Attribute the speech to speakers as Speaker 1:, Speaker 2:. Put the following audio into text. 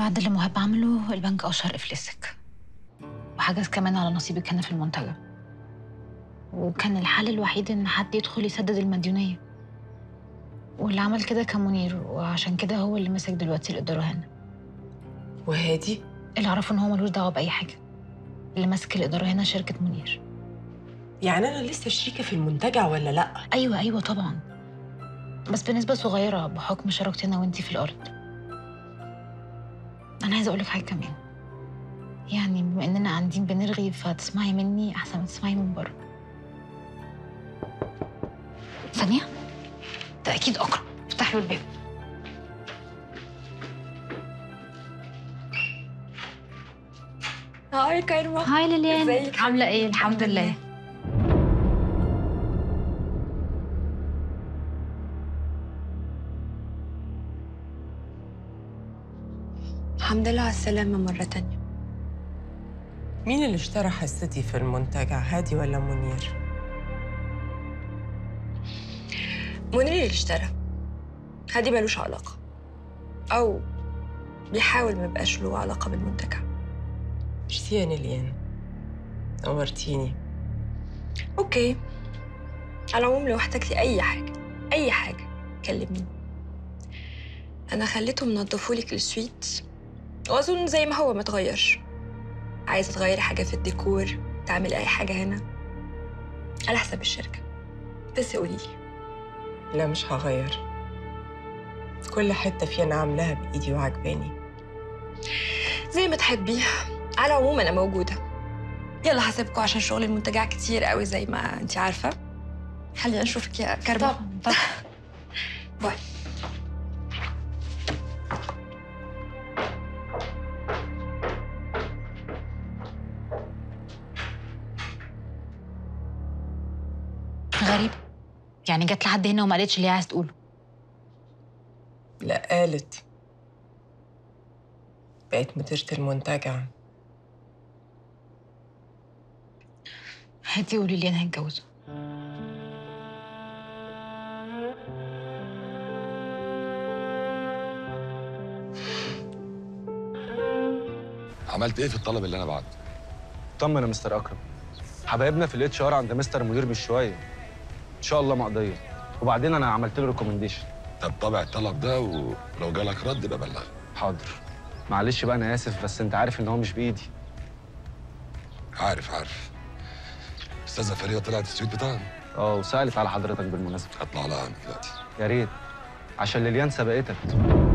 Speaker 1: بعد اللي مهاب عمله البنك أشهر إفلاسك وحجز كمان على نصيبك هنا في المنتجع وكان الحل الوحيد إن حد يدخل يسدد المديونية واللي عمل كده كان منير وعشان كده هو اللي مسك دلوقتي الإدارة هنا
Speaker 2: وهادي
Speaker 1: اللي أعرفه إن هو ملوش دعوة بأي حاجة اللي ماسك الإدارة هنا شركة منير
Speaker 2: يعني انا لسه شريكه في المنتجع ولا لا
Speaker 1: أيوة أيوة طبعا بس بنسبة صغيرة بحكم شراكتي أنا وأنتي في الأرض أنا عايزة أقولك حاجة كمان يعني بما إننا قاعدين بنرغي فتسمعي مني أحسن ما تسمعي من بره ثانية ده أكيد أكرم افتح له الباب
Speaker 3: هاي كارما
Speaker 1: هاي ليليان
Speaker 3: ازيك؟
Speaker 1: عاملة إيه الحمد لله
Speaker 3: الحمد لله على السلامة مرة تانية
Speaker 2: مين اللي اشترى حصتي في المنتجع هادي ولا منير
Speaker 3: منير اللي اشترى هادي ملوش علاقة أو بيحاول ما يبقاش له علاقة بالمنتجع
Speaker 2: ميرسي يا نيليان نورتيني
Speaker 3: أوكي على العموم لو احتجتي أي حاجة أي حاجة كلميني أنا خليتهم ينضفولك السويت وأظن زي ما هو ما اتغيرش عايزة تغيري حاجة في الديكور تعملي أي حاجة هنا على حسب الشركة بس قوليلي
Speaker 2: لا مش هغير كل حته فيها انا عاملاها بايدي وعجباني
Speaker 3: زي ما تحبي على العموم انا موجوده يلا هسيبكم عشان شغل المنتجع كتير قوي زي ما انت عارفه خلينا نشوفك يا كرمه
Speaker 1: طبعا طبعا
Speaker 3: باي
Speaker 1: غريب يعني جت لحد هنا وما قالتش اللي هي عايز تقوله
Speaker 2: لا قالت بقت مديرة المنتجع
Speaker 1: هاتي قولي لي انا هتجوزه
Speaker 4: عملت ايه في الطلب اللي انا بعته
Speaker 5: طمن يا مستر اكرم حبايبنا في الاتش ار عند مستر مدير مش شويه ان شاء الله مقضيه وبعدين انا عملت له ريكومنديشن
Speaker 4: طب طبع الطلب ده ولو جالك رد يبقى بلغني
Speaker 5: حاضر معلش بقى انا اسف بس انت عارف ان هو مش بايدي
Speaker 4: عارف عارف استاذه فريده طلعت السويت بتاعنا
Speaker 5: اه وسالت على حضرتك بالمناسبه
Speaker 4: هطلع لها انا دلوقتي
Speaker 5: يا ريت عشان ليليان سبقتك